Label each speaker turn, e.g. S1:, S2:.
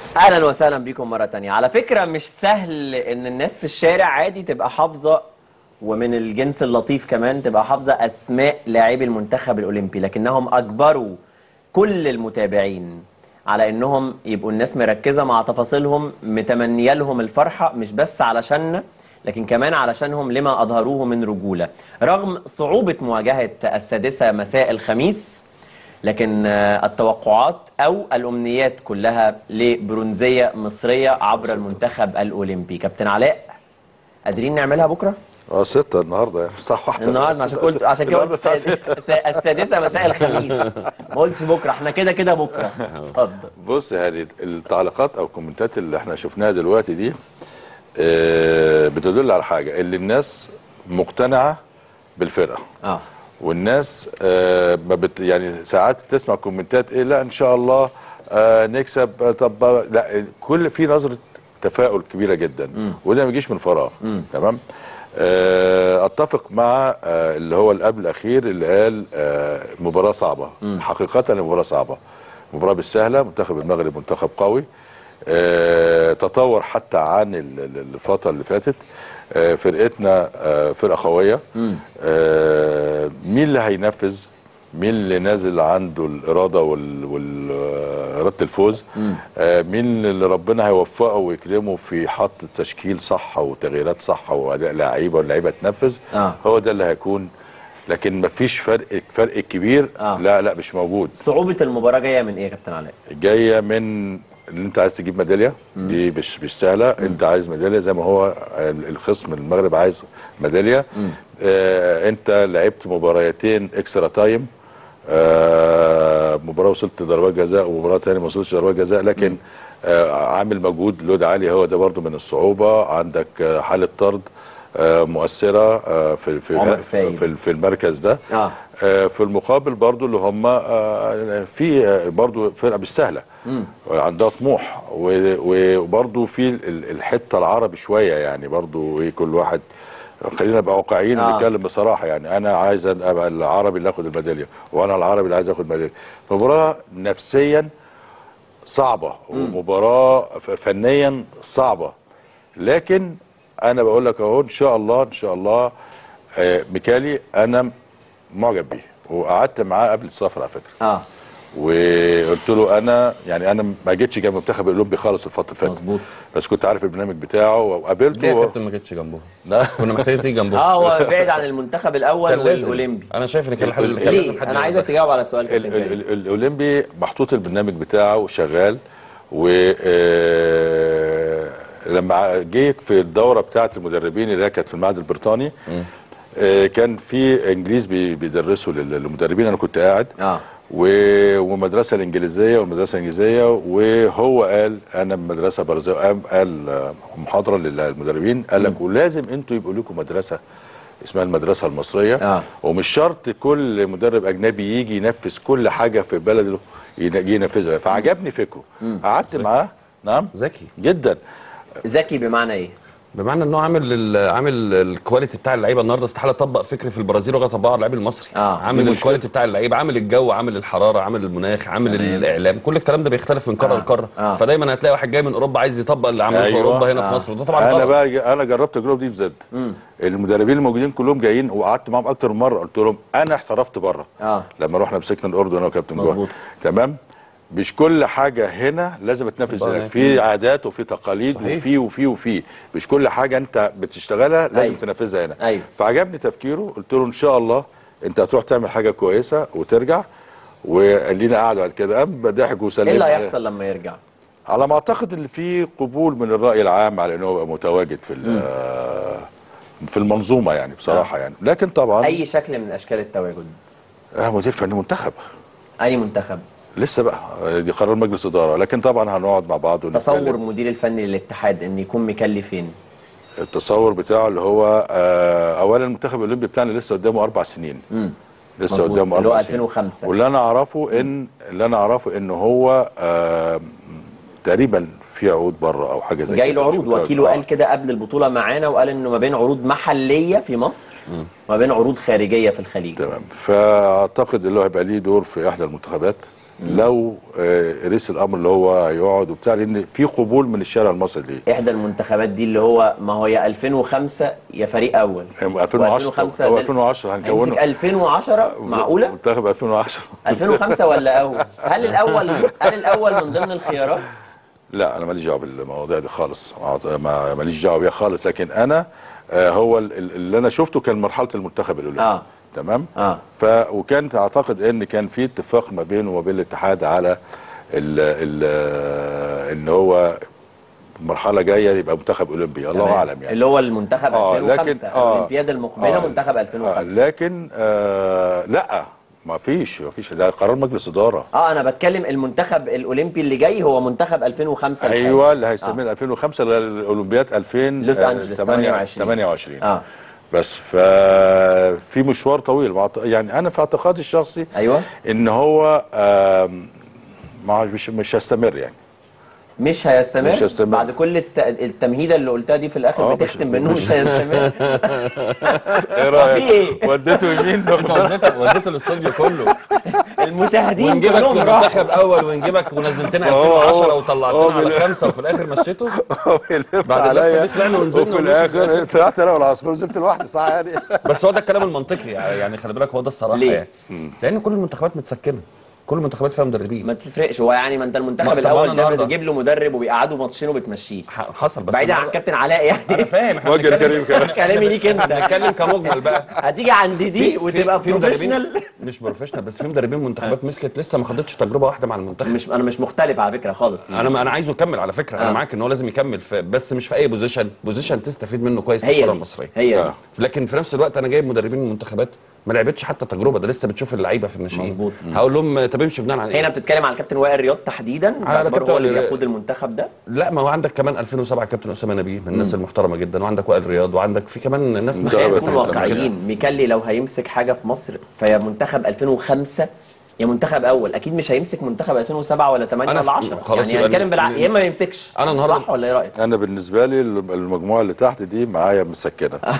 S1: اهلا وسهلا بكم مره تانية على فكره مش سهل ان الناس في الشارع عادي تبقى حافظه ومن الجنس اللطيف كمان تبقى حافظه اسماء لاعبي المنتخب الاولمبي لكنهم اجبروا كل المتابعين على انهم يبقوا الناس مركزه مع تفاصيلهم متمنيه لهم الفرحه مش بس علشان لكن كمان علشانهم لما اظهروه من رجوله رغم صعوبه مواجهه السادسه مساء الخميس لكن آه، التوقعات او الامنيات كلها لبرونزيه مصريه عبر المنتخب الاولمبي كابتن علاء قادرين نعملها بكره
S2: اه ستة النهارده يعني الساعة واحدة
S1: النهارده عشان قلت عشان كده قلت
S2: النهاردة الساعة
S1: السادسة-
S2: ستة.
S1: السادسه مساء الخميس ما قلتش بكره احنا كده كده بكره اتفضل
S2: بص يا هادي التعليقات او الكومنتات اللي احنا شفناها دلوقتي دي آه، بتدل على حاجة اللي الناس مقتنعة بالفرقة
S1: اه
S2: والناس آه، ما بت يعني ساعات تسمع كومنتات ايه لا ان شاء الله آه، نكسب آه، طب آه، لا كل في نظره تفاؤل كبيره جدا وده ما يجيش من فراغ تمام آه، اتفق مع آه، اللي هو اللي قبل الاخير اللي قال آه، مباراه صعبه حقيقه المباراه صعبه مباراه بالسهله منتخب المغرب منتخب قوي آه، تطور حتى عن ال- ال- الفتره اللي فاتت آه، فرقتنا آه، فرقه قويه آه، مين اللي هينفذ مين اللي نازل عنده الاراده وال, وال... آه، اراده الفوز آه، مين اللي ربنا هيوفقه ويكرمه في حط تشكيل صح وتغييرات صح واداء لعيبه واللعيبه تنفذ
S1: آه.
S2: هو ده اللي هيكون لكن مفيش فرق فرق كبير
S1: آه.
S2: لا لا مش موجود
S1: صعوبه المباراه جايه من ايه يا كابتن علاء
S2: جايه من اللي انت عايز تجيب ميداليه دي مش مش سهله انت عايز ميداليه زي ما هو ال- الخصم المغرب عايز ميداليه آه انت لعبت مباريتين اكسترا تايم آه مباراه وصلت ضربات جزاء ومباراه ثانيه ما وصلتش ضربات جزاء لكن آه عامل مجهود لود عالي هو ده برضو من الصعوبه عندك آه حاله طرد آه مؤثره آه في في
S1: عمر فايد.
S2: في, في المركز ده
S1: آه.
S2: آه، في المقابل برضو اللي هم آه، في آه، برضو فرقه مش سهله عندها طموح و- وبرضو في ال- الحته العربي شويه يعني برضو ايه كل واحد خلينا نبقى واقعيين
S1: آه.
S2: ونتكلم بصراحه يعني انا عايز ابقى العربي اللي اخد الميداليه وانا العربي اللي عايز اخد ميداليه مباراه نفسيا صعبه ومباراه ف- فنيا صعبه لكن انا بقول لك اهو ان شاء الله ان شاء الله آه، ميكالي انا معجب بيه وقعدت معاه قبل السفر على فكره
S1: اه
S2: وقلت له انا يعني انا ما جيتش جنب المنتخب الاولمبي خالص الفتره اللي فاتت
S1: مظبوط.
S2: بس كنت عارف البرنامج بتاعه وقابلته
S3: ليه يا
S2: و...
S3: كابتن ما جتش جنبهم
S2: لا.
S3: كنا محتاجين تيجي جنبهم
S1: اه هو بعد عن المنتخب الاول
S3: كان لازم.
S1: والاولمبي
S3: انا شايف ان كان حل...
S2: ال-
S3: كان لازم
S1: ليه
S3: حد
S1: انا عايزك
S3: ينزل.
S1: تجاوب على سؤال
S2: ال-
S1: كابتن
S2: ال-
S1: كريم
S2: ال- الاولمبي محطوط البرنامج بتاعه شغال و آه، لما جه في الدوره بتاعه المدربين اللي هي كانت في المعهد البريطاني آه، كان في انجليز بي- بيدرسوا لل- للمدربين انا كنت قاعد
S1: اه
S2: و- والمدرسه الانجليزيه والمدرسه الانجليزيه وهو قال انا من مدرسه برازيل قام قال آه، محاضره للمدربين قال لك ولازم انتوا يبقوا لكم مدرسه اسمها المدرسه المصريه
S1: آه.
S2: ومش شرط كل مدرب اجنبي يجي ينفذ كل حاجه في بلده ين- يجي ينفذها فعجبني فكره قعدت معاه نعم
S3: ذكي
S2: جدا
S1: ذكي بمعنى ايه
S3: بمعنى انه عامل ال- عامل الكواليتي بتاع اللعيبه النهارده استحاله اطبق فكري في البرازيل وجا اطبقه على اللعيب المصري
S1: آه،
S2: دي
S3: عامل
S2: مشكلة.
S3: الكواليتي بتاع اللعيبه عامل الجو عامل الحراره عامل المناخ عامل الاعلام كل الكلام ده بيختلف من قاره
S1: آه،
S3: لقاره
S1: آه.
S3: فدايما هتلاقي واحد جاي من اوروبا عايز يطبق اللي عمله في اوروبا هنا
S1: آه.
S3: في مصر وده طبعا
S2: انا
S3: غلط.
S2: بقى ج- انا جربت التجربه دي في زد المدربين الموجودين كلهم جايين وقعدت معاهم اكتر من مره قلت لهم انا احترفت بره
S1: آه.
S2: لما رحنا مسكنا الاردن انا وكابتن جوه
S1: مظبوط.
S2: تمام مش كل حاجه هنا لازم تنفذ
S3: طبعاً.
S2: هناك في عادات وفي تقاليد
S3: صحيح.
S2: وفي وفي وفي مش كل حاجه انت بتشتغلها لازم
S1: أيوة.
S2: تنفذها هنا
S1: أيوة.
S2: فعجبني تفكيره قلت له ان شاء الله انت هتروح تعمل حاجه كويسه وترجع ولينا قاعده بعد كده قام ضحك وسلم
S1: ايه اللي
S2: عليه.
S1: هيحصل لما يرجع
S2: على ما اعتقد ان في قبول من الراي العام على انه يبقى متواجد في ال- في المنظومه يعني بصراحه يعني لكن طبعا
S1: اي شكل من اشكال التواجد
S2: آه مدير فني منتخب
S1: اي منتخب
S2: لسه بقى آه، دي قرار مجلس اداره لكن طبعا هنقعد مع بعض ونتكلم.
S1: تصور مدير الفني للاتحاد ان يكون مكلي فين
S2: التصور بتاعه اللي هو آه اولا المنتخب الاولمبي بتاعنا لسه قدامه اربع سنين لسه
S1: مظبوط،
S2: قدامه
S1: اللي هو
S2: اربع سنين
S1: 2005.
S2: واللي انا اعرفه ان اللي انا اعرفه ان هو آه تقريبا في عقود بره او حاجه زي
S1: جاي
S2: كده،
S1: له
S2: مش
S1: عروض
S2: متأكد.
S1: وكيله
S2: آه.
S1: قال كده قبل البطوله معانا وقال انه ما بين عروض محليه في مصر وما بين عروض خارجيه في الخليج
S2: تمام فاعتقد اللي هو هيبقى ليه دور في احدى المنتخبات لو آه، رئيس الامر اللي هو هيقعد وبتاع لان في قبول من الشارع المصري ليه
S1: احدى المنتخبات دي اللي هو ما هو يا 2005 يا فريق اول
S2: 2010 او 2010 هنكونه
S1: هيمسك 2010 معقوله
S2: منتخب 2010
S1: 2005 ولا اول هل الاول هل الاول من ضمن الخيارات
S2: لا انا ماليش دعوه بالمواضيع دي خالص ما- ماليش دعوه بيها خالص لكن انا آه، هو ال- ال- اللي انا شفته كان مرحله المنتخب الاولمبي
S1: آه.
S2: تمام
S1: اه
S2: ف وكانت اعتقد ان كان في اتفاق ما بينه وما بين الاتحاد على ال ال ان هو مرحله جايه يبقى منتخب اولمبي الله
S1: تمام.
S2: اعلم يعني
S1: اللي هو المنتخب
S2: آه،
S1: 2005
S2: لكن- آه.
S1: الاولمبياد المقبله
S2: آه.
S1: منتخب
S2: آه
S1: 2005
S2: لكن آه لا ما فيش ما فيش ده قرار مجلس اداره
S1: اه انا بتكلم المنتخب الاولمبي اللي جاي هو منتخب 2005 الحالي.
S2: ايوه اللي هيسميه 2005 الاولمبياد 2000
S1: لوس
S2: آه،
S1: أنجلوس
S2: 28
S1: 28.
S2: 28
S1: اه
S2: بس ففي مشوار طويل معت- يعني انا في اعتقادي الشخصي
S1: ايوه
S2: ان هو آم، ما مش مش هيستمر يعني
S1: مش هيستمر
S2: مش هيستمر.
S1: بعد كل الت... التمهيده اللي قلتها دي في الاخر
S2: آه، مش-
S1: بتختم بانه مش هيستمر
S2: ايه
S1: رايك؟ في إيه؟
S2: وديته يمين
S3: انت وديته وديته الاستوديو كله
S1: المشاهدين
S3: ونجيبك
S1: كلهم راحوا
S3: منتخب اول ونجيبك ونزلتنا
S2: هو-
S3: 2010
S2: هو-
S3: وطلعتنا
S2: هو
S3: على
S2: بال-
S3: خمسه وفي الاخر مشيته
S2: بيلف
S3: بعد اللفة
S2: عليا
S3: دي طلعنا ونزلنا
S2: وفي
S3: ونمشي في
S2: الاخر طلعت انا والعصفور نزلت لوحدي صح يعني
S3: بس هو ده الكلام المنطقي يعني خلي بالك هو ده الصراحه
S1: ليه؟
S3: يعني لان كل المنتخبات متسكنه كل المنتخبات فيها مدربين
S1: ما تفرقش هو يعني ما انت
S3: ما-
S1: المنتخب
S3: طب
S1: الاول
S3: أنا
S1: ده
S3: النهاردة-
S1: بتجيب له مدرب وبيقعدوا ماتشين وبتمشيه
S3: ح- حصل بس
S1: بعيدا عن
S3: النهاردة-
S1: كابتن علاء يعني
S3: انا فاهم احنا
S2: وجه
S3: بنتكلم-
S2: الكريم كمان.
S1: كلامي ليك انت
S3: بنتكلم كمجمل بقى
S1: هتيجي عند دي
S3: في-
S1: وتبقى
S3: في مدربين
S1: بروفيشنال
S3: مش بروفيشنال بس في مدربين منتخبات مسكت لسه ما خدتش تجربه واحده مع المنتخب
S1: مش انا مش مختلف على فكره خالص
S3: انا ما انا عايزه يكمل على فكره انا
S1: آه.
S3: معاك ان هو لازم يكمل في بس مش في اي بوزيشن بوزيشن تستفيد منه كويس في
S1: هي
S3: الكره
S1: دي
S3: المصريه
S1: هي دي
S2: آه.
S3: لكن في نفس الوقت انا جايب مدربين من المنتخبات ما لعبتش حتى تجربه ده لسه بتشوف اللعيبه في الناشئين
S1: مظبوط.
S3: هقول لهم طب امشي بناء على
S1: هنا
S3: ايه؟
S1: بتتكلم على الكابتن وائل رياض تحديدا باعتباره
S3: كابتن
S1: هو اللي
S3: وائل-
S1: بيقود المنتخب ده
S3: لا ما هو عندك كمان 2007 كابتن اسامه نبيه من الناس المحترمه جدا وعندك وائل رياض وعندك في كمان ناس
S1: بس
S2: خلينا
S1: خلينا
S2: نكون
S1: نكون
S2: تمام.
S1: واقعيين ميكالي لو هيمسك حاجه في مصر فيا منتخب 2005 يا منتخب اول اكيد مش هيمسك منتخب 2007 ولا 8
S3: أنا
S1: ولا
S3: في-
S1: 10
S3: خلاص
S1: يعني
S3: يبقى
S1: هنتكلم بالع...
S3: ن-
S1: يا اما ما يمسكش
S3: أنا النهاردة-
S1: صح ولا ايه رايك
S2: انا بالنسبه لي المجموعه اللي تحت دي معايا مسكنه